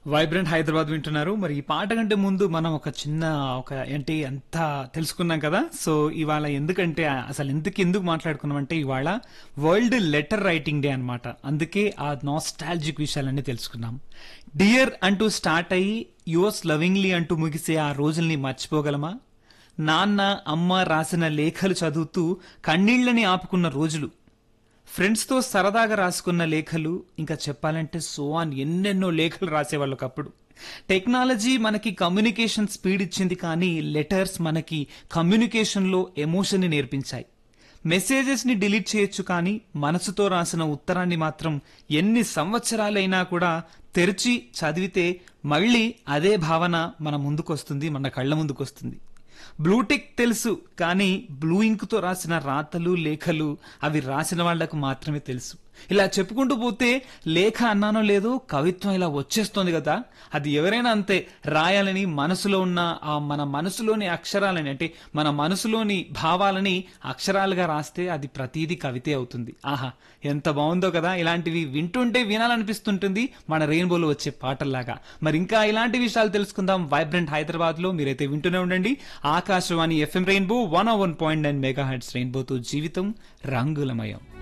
vibrant Hyderabad వింటున్నారు మరి ఈ పాట కంటే ముందు మనం ఒక చిన్న ఒక ఏంటి అంతా తెలుసుకున్నాం కదా సో ఇవాళ ఎందుకంటే అసలు ఎందుకు ఎందుకు మాట్లాడుకున్నాం అంటే ఇవాళ వరల్డ్ లెటర్ రైటింగ్ డే అన్నమాట అందుకే ఆ నాస్టాలజిక్ విషయాలన్నీ తెలుసుకున్నాం డియర్ అంటూ స్టార్ట్ అయ్యి యువర్స్ లవింగ్లీ అంటూ ముగిసే ఆ రోజుల్ని మర్చిపోగలమా నాన్న అమ్మ రాసిన లేఖలు చదువుతూ కన్నీళ్లని ఆపుకున్న రోజులు ఫ్రెండ్స్ తో సరదాగా రాసుకున్న లేఖలు ఇంకా చెప్పాలంటే సో ఆన్ ఎన్నెన్నో లేఖలు రాసేవాళ్ళు ఒకప్పుడు టెక్నాలజీ మనకి కమ్యూనికేషన్ స్పీడ్ ఇచ్చింది కానీ లెటర్స్ మనకి కమ్యూనికేషన్ లో ఎమోషన్ ని నేర్పించాయి మెసేజెస్ ని డిలీట్ చేయొచ్చు కానీ మనసుతో రాసిన ఉత్తరాన్ని మాత్రం ఎన్ని సంవత్సరాలైనా కూడా తెరిచి చదివితే మళ్ళీ అదే భావన మన ముందుకొస్తుంది మన కళ్ళ ముందుకొస్తుంది బ్లూటిక్ తెలుసు కానీ బ్లూ ఇంక్ తో రాసిన రాతలు లేఖలు అవి రాసిన వాళ్లకు మాత్రమే తెలుసు ఇలా చెప్పుకుంటూ పోతే లేఖ అన్నానో లేదో కవిత్వం ఇలా వచ్చేస్తోంది కదా అది ఎవరైనా అంతే రాయాలని మనసులో ఉన్న ఆ మన మనసులోని అక్షరాలని అంటే మన మనసులోని భావాలని అక్షరాలుగా రాస్తే అది ప్రతీది కవితే అవుతుంది ఆహా ఎంత బాగుందో కదా ఇలాంటివి వింటుంటే వినాలనిపిస్తుంటుంది మన రెయిన్బోలో వచ్చే పాటల్లాగా మరి ఇంకా ఇలాంటి విషయాలు తెలుసుకుందాం వైబ్రెంట్ హైదరాబాద్ లో మీరైతే వింటూనే ఉండండి Akashvani FM rainbow one one point nine megahertz రెయిన్బోతో జీవితం రంగులమయం